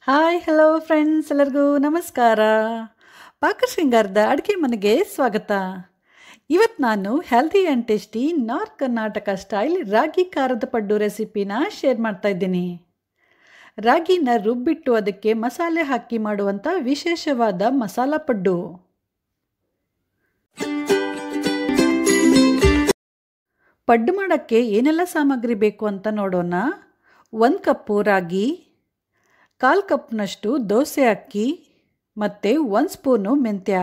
hi hello friends ಎಲ್ಲರಿಗೂ ನಮಸ್ಕಾರ ಪಾಕಶೃಂಗಾರದ ಅಡುಗೆ ಮನೆಗೆ ಸ್ವಾಗತ ಇವತ್ತು ನಾನು healthy and tasty north Karnataka style ರಾಗಿ ಖಾರದ ಪಡ್ಡು ರೆಸಿಪಿನ ಶೇರ್ ಮಾಡ್ತಾ ಇದ್ದೀನಿ ರಾಗಿನ ರುಬ್ಬಿಟ್ಟು ಅದಕ್ಕೆ ಮಸಾಲೆ ಹಾಕಿ ಮಾಡುವಂಥ ವಿಶೇಷವಾದ ಮಸಾಲ ಪಡ್ಡು ಪಡ್ಡು ಮಾಡೋಕ್ಕೆ ಏನೆಲ್ಲ ಸಾಮಗ್ರಿ ಬೇಕು ಅಂತ ನೋಡೋಣ ಒಂದು ಕಪ್ಪು ರಾಗಿ ಕಾಲು ಕಪ್ನಷ್ಟು ದೋಸೆ ಅಕ್ಕಿ ಮತ್ತು ಒಂದು ಸ್ಪೂನು ಮೆಂತ್ಯ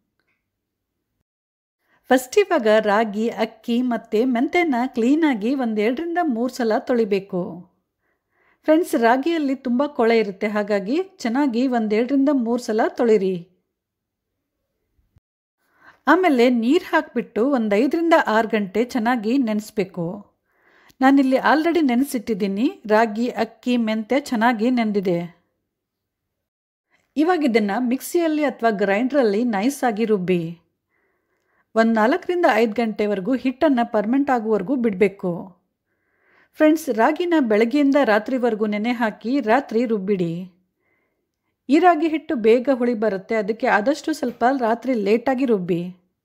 ಫಸ್ಟ್ ಇವಾಗ ರಾಗಿ ಅಕ್ಕಿ ಮತ್ತು ಮೆಂತ್ಯನ ಕ್ಲೀನಾಗಿ ಒಂದೆರಡರಿಂದ ಮೂರು ಸಲ ತೊಳಿಬೇಕು ಫ್ರೆಂಡ್ಸ್ ರಾಗಿಯಲ್ಲಿ ತುಂಬ ಕೊಳೆ ಇರುತ್ತೆ ಹಾಗಾಗಿ ಚೆನ್ನಾಗಿ ಒಂದೆರಡರಿಂದ ಮೂರು ಸಲ ತೊಳಿರಿ ಆಮೇಲೆ ನೀರು ಹಾಕಿಬಿಟ್ಟು ಒಂದು ಐದರಿಂದ ಆರು ಗಂಟೆ ಚೆನ್ನಾಗಿ ನೆನೆಸ್ಬೇಕು ನಾನಿಲ್ಲಿ ಆಲ್ರೆಡಿ ನೆನೆಸಿಟ್ಟಿದ್ದೀನಿ ರಾಗಿ ಅಕ್ಕಿ ಮೆಂತ್ಯ ಚೆನ್ನಾಗಿ ನೆಂದಿದೆ ಇವಾಗ ಇದನ್ನು ಮಿಕ್ಸಿಯಲ್ಲಿ ಅಥವಾ ಗ್ರೈಂಡ್ರಲ್ಲಿ ನೈಸಾಗಿ ರುಬ್ಬಿ ಒಂದು ನಾಲ್ಕರಿಂದ ಐದು ಗಂಟೆವರೆಗೂ ಹಿಟ್ಟನ್ನು ಪರ್ಮೆಂಟ್ ಆಗುವವರೆಗೂ ಬಿಡಬೇಕು ಫ್ರೆಂಡ್ಸ್ ರಾಗಿನ ಬೆಳಗ್ಗೆಯಿಂದ ರಾತ್ರಿವರೆಗೂ ನೆನೆ ಹಾಕಿ ರಾತ್ರಿ ರುಬ್ಬಿಡಿ ಈ ರಾಗಿ ಹಿಟ್ಟು ಬೇಗ ಹುಳಿ ಬರುತ್ತೆ ಅದಕ್ಕೆ ಆದಷ್ಟು ಸ್ವಲ್ಪ ರಾತ್ರಿ ಲೇಟಾಗಿ ರುಬ್ಬಿ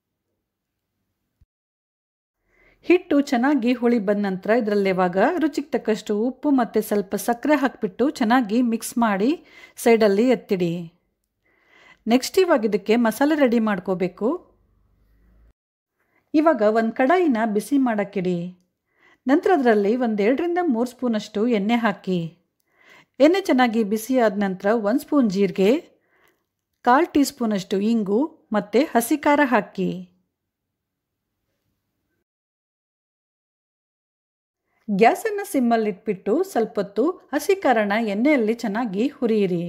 ಹಿಟ್ಟು ಚೆನ್ನಾಗಿ ಹುಳಿ ಬಂದ ನಂತರ ಇದರಲ್ಲಿ ಇವಾಗ ರುಚಿಗೆ ತಕ್ಕಷ್ಟು ಉಪ್ಪು ಮತ್ತು ಸ್ವಲ್ಪ ಸಕ್ಕರೆ ಹಾಕಿಬಿಟ್ಟು ಚೆನ್ನಾಗಿ ಮಿಕ್ಸ್ ಮಾಡಿ ಸೈಡಲ್ಲಿ ಎತ್ತಿಡಿ ನೆಕ್ಸ್ಟ್ ಇವಾಗ ಇದಕ್ಕೆ ಮಸಾಲೆ ರೆಡಿ ಮಾಡ್ಕೋಬೇಕು ಇವಾಗ ಒಂದು ಕಡಾಯಿನ ಬಿಸಿ ಮಾಡೋಕ್ಕಿಡಿ ನಂತರ ಅದರಲ್ಲಿ ಒಂದೆರಡರಿಂದ ಮೂರು ಸ್ಪೂನಷ್ಟು ಎಣ್ಣೆ ಹಾಕಿ ಎಣ್ಣೆ ಚೆನ್ನಾಗಿ ಬಿಸಿ ಆದ ನಂತರ ಒಂದು ಸ್ಪೂನ್ ಜೀರಿಗೆ ಕಾಲು ಟೀ ಸ್ಪೂನಷ್ಟು ಇಂಗು ಮತ್ತು ಹಸಿ ಖಾರ ಹಾಕಿ ಗ್ಯಾಸನ್ನು ಸಿಮ್ಮಲ್ಲಿ ಇಟ್ಬಿಟ್ಟು ಸ್ವಲ್ಪ ಹೊತ್ತು ಹಸಿ ಖಾರನ ಎಣ್ಣೆಯಲ್ಲಿ ಚೆನ್ನಾಗಿ ಹುರಿಯಿರಿ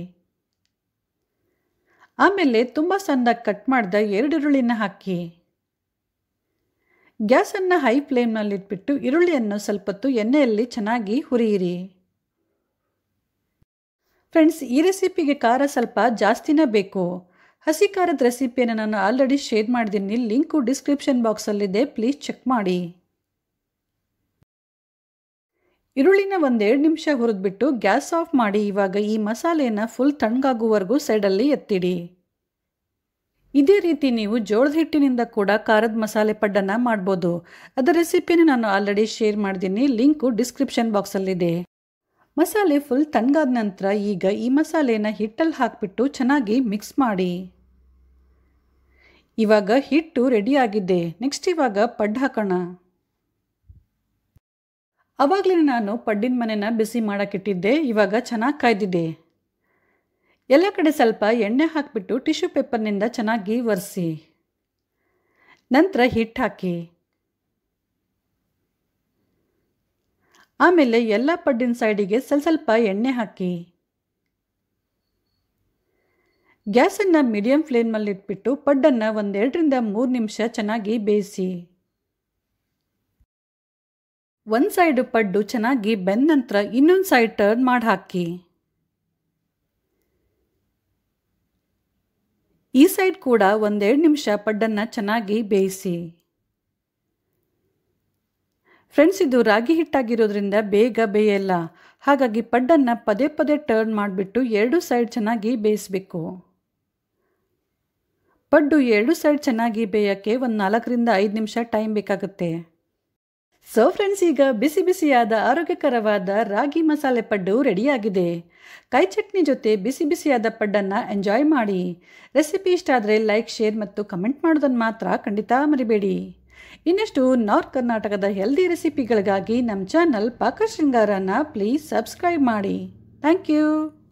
ಆಮೇಲೆ ತುಂಬ ಸಣ್ಣದಾಗಿ ಕಟ್ ಮಾಡಿದ ಎರಡು ಈರುಳ್ಳಿನ ಹಾಕಿ ಗ್ಯಾಸನ್ನು ಹೈ ಫ್ಲೇಮ್ನಲ್ಲಿ ಇಟ್ಬಿಟ್ಟು ಈರುಳ್ಳಿಯನ್ನು ಸ್ವಲ್ಪ ಹೊತ್ತು ಎಣ್ಣೆಯಲ್ಲಿ ಚೆನ್ನಾಗಿ ಹುರಿಯಿರಿ ಫ್ರೆಂಡ್ಸ್ ಈ ರೆಸಿಪಿಗೆ ಖಾರ ಸ್ವಲ್ಪ ಜಾಸ್ತಿನೇ ಬೇಕು ಹಸಿ ಖಾರದ ರೆಸಿಪಿಯನ್ನು ನಾನು ಆಲ್ರೆಡಿ ಶೇರ್ ಮಾಡಿದ್ದೀನಿ ಲಿಂಕು ಡಿಸ್ಕ್ರಿಪ್ಷನ್ ಬಾಕ್ಸಲ್ಲಿದೆ ಪ್ಲೀಸ್ ಚೆಕ್ ಮಾಡಿ ಈರುಳ್ಳಿನ ಒಂದೆರಡು ನಿಮಿಷ ಹುರಿದ್ಬಿಟ್ಟು ಗ್ಯಾಸ್ ಆಫ್ ಮಾಡಿ ಇವಾಗ ಈ ಮಸಾಲೆನ ಫುಲ್ ತಣ್ಣಗಾಗುವವರೆಗೂ ಸೈಡಲ್ಲಿ ಎತ್ತಿಡಿ ಇದೇ ರೀತಿ ನೀವು ಜೋಳದ ಹಿಟ್ಟಿನಿಂದ ಕೂಡ ಖಾರದ ಮಸಾಲೆ ಪಡ್ಡನ್ನು ಮಾಡ್ಬೋದು ಅದರ ರೆಸಿಪಿನ ನಾನು ಆಲ್ರೆಡಿ ಶೇರ್ ಮಾಡಿದ್ದೀನಿ ಲಿಂಕು ಡಿಸ್ಕ್ರಿಪ್ಷನ್ ಬಾಕ್ಸಲ್ಲಿದೆ ಮಸಾಲೆ ಫುಲ್ ತಣ್ಣಗಾದ ನಂತರ ಈಗ ಈ ಮಸಾಲೆನ ಹಿಟ್ಟಲ್ಲಿ ಹಾಕಿಬಿಟ್ಟು ಚೆನ್ನಾಗಿ ಮಿಕ್ಸ್ ಮಾಡಿ ಇವಾಗ ಹಿಟ್ಟು ರೆಡಿಯಾಗಿದೆ ನೆಕ್ಸ್ಟ್ ಇವಾಗ ಪಡ್ಡು ಹಾಕೋಣ ಆವಾಗಲೇ ನಾನು ಪಡ್ಡಿನ ಮನೆನ ಬಿಸಿ ಮಾಡೋಕ್ಕಿಟ್ಟಿದ್ದೆ ಇವಾಗ ಚೆನ್ನಾಗಿ ಕಾಯ್ದಿದೆ ಎಲ್ಲ ಕಡೆ ಸ್ವಲ್ಪ ಎಣ್ಣೆ ಹಾಕಿಬಿಟ್ಟು ಟಿಶ್ಯೂ ಪೇಪರ್ನಿಂದ ಚೆನ್ನಾಗಿ ಒರೆಸಿ ನಂತರ ಹಿಟ್ಟು ಹಾಕಿ ಆಮೇಲೆ ಎಲ್ಲ ಪಡ್ಡಿನ ಸೈಡಿಗೆ ಸ್ವಲ್ಪ ಸ್ವಲ್ಪ ಎಣ್ಣೆ ಹಾಕಿ ಗ್ಯಾಸನ್ನು ಮೀಡಿಯಂ ಫ್ಲೇಮ್ನಲ್ಲಿ ಇಟ್ಬಿಟ್ಟು ಪಡ್ಡನ್ನು ಒಂದೆರಡರಿಂದ ಮೂರು ನಿಮಿಷ ಚೆನ್ನಾಗಿ ಬೇಯಿಸಿ ಒಂದು ಸೈಡು ಪಡ್ಡು ಚೆನ್ನಾಗಿ ಬೆಂದ ನಂತರ ಇನ್ನೊಂದು ಸೈಡ್ ಟರ್ನ್ ಮಾಡಿ ಹಾಕಿ ಈ ಸೈಡ್ ಕೂಡ ಒಂದೆರಡು ನಿಮಿಷ ಪಡ್ಡನ್ನು ಚೆನ್ನಾಗಿ ಬೇಯಿಸಿ ಫ್ರೆಂಡ್ಸ್ ಇದು ರಾಗಿ ಹಿಟ್ಟಾಗಿರೋದ್ರಿಂದ ಬೇಗ ಬೇಯಲ್ಲ ಹಾಗಾಗಿ ಪಡ್ಡನ್ನು ಪದೇ ಪದೇ ಟರ್ನ್ ಮಾಡಿಬಿಟ್ಟು ಎರಡು ಸೈಡ್ ಚೆನ್ನಾಗಿ ಬೇಯಿಸಬೇಕು ಪಡ್ಡು ಎರಡು ಸೈಡ್ ಚೆನ್ನಾಗಿ ಬೇಯೋಕ್ಕೆ ಒಂದು ನಾಲ್ಕರಿಂದ ಐದು ನಿಮಿಷ ಟೈಮ್ ಬೇಕಾಗುತ್ತೆ ಸೊ ಫ್ರೆಂಡ್ಸ್ ಈಗ ಬಿಸಿ ಬಿಸಿಯಾದ ಆರೋಗ್ಯಕರವಾದ ರಾಗಿ ಮಸಾಲೆ ಪಡ್ಡು ರೆಡಿಯಾಗಿದೆ ಕಾಯಿ ಚಟ್ನಿ ಜೊತೆ ಬಿಸಿ ಬಿಸಿಯಾದ ಪಡ್ಡನ್ನು ಎಂಜಾಯ್ ಮಾಡಿ ರೆಸಿಪಿ ಇಷ್ಟ ಆದರೆ ಲೈಕ್ ಶೇರ್ ಮತ್ತು ಕಮೆಂಟ್ ಮಾಡೋದನ್ನು ಮಾತ್ರ ಖಂಡಿತ ಮರಿಬೇಡಿ ಇನ್ನಷ್ಟು ನಾರ್ತ್ ಕರ್ನಾಟಕದ ಹೆಲ್ದಿ ರೆಸಿಪಿಗಳಿಗಾಗಿ ನಮ್ಮ ಚಾನಲ್ ಪಾಕಶೃಂಗಾರನ ಪ್ಲೀಸ್ ಸಬ್ಸ್ಕ್ರೈಬ್ ಮಾಡಿ ಥ್ಯಾಂಕ್ ಯು